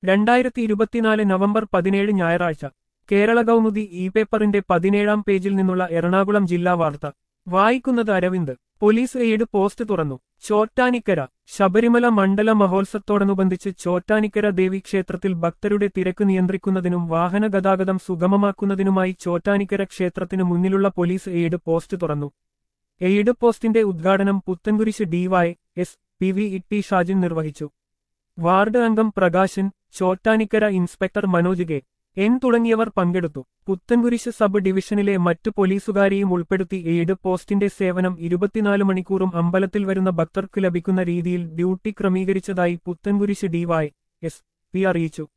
രണ്ടായിരത്തി ഇരുപത്തിനാല് നവംബർ പതിനേഴ് ഞായറാഴ്ച കേരള കൗമുദി ഇ പേപ്പറിന്റെ പതിനേഴാം പേജിൽ നിന്നുള്ള എറണാകുളം ജില്ലാ വാർത്ത വായിക്കുന്നത് അരവിന്ദ് പോലീസ് എയ്ഡ് പോസ്റ്റ് തുറന്നു ചോറ്റാനിക്കര ശബരിമല മണ്ഡല മഹോത്സവത്തോടനുബന്ധിച്ച് ചോറ്റാനിക്കര ദേവി ക്ഷേത്രത്തിൽ ഭക്തരുടെ തിരക്ക് നിയന്ത്രിക്കുന്നതിനും വാഹന ഗതാഗതം സുഗമമാക്കുന്നതിനുമായി ചോറ്റാനിക്കര ക്ഷേത്രത്തിനു മുന്നിലുള്ള പോലീസ് എയ്ഡ് പോസ്റ്റ് തുറന്നു എയ്ഡ് പോസ്റ്റിന്റെ ഉദ്ഘാടനം Puthenkurish DY S P V E T Shajin നിർവഹിച്ചു വാർഡ് അംഗം Prakashan Chottanikkara inspector Manoj K N തുടങ്ങിയവർ പങ്കെടുത്തു പുത്തൻകുരിശ് സബ് ഡിവിഷനിലെ മറ്റു പോലീസുകാരെയും ഉൾപ്പെടുത്തി എയ്ഡ് പോസ്റ്റിന്റെ സേവനം ഇരുപത്തിനാല് മണിക്കൂറും അമ്പലത്തിൽ വരുന്ന ഭക്തർക്ക് ലഭിക്കുന്ന രീതിയിൽ ഡ്യൂട്ടി ക്രമീകരിച്ചതായി പുത്തൻകുരിശ് ഡിവൈ എസ് പി അറിയിച്ചു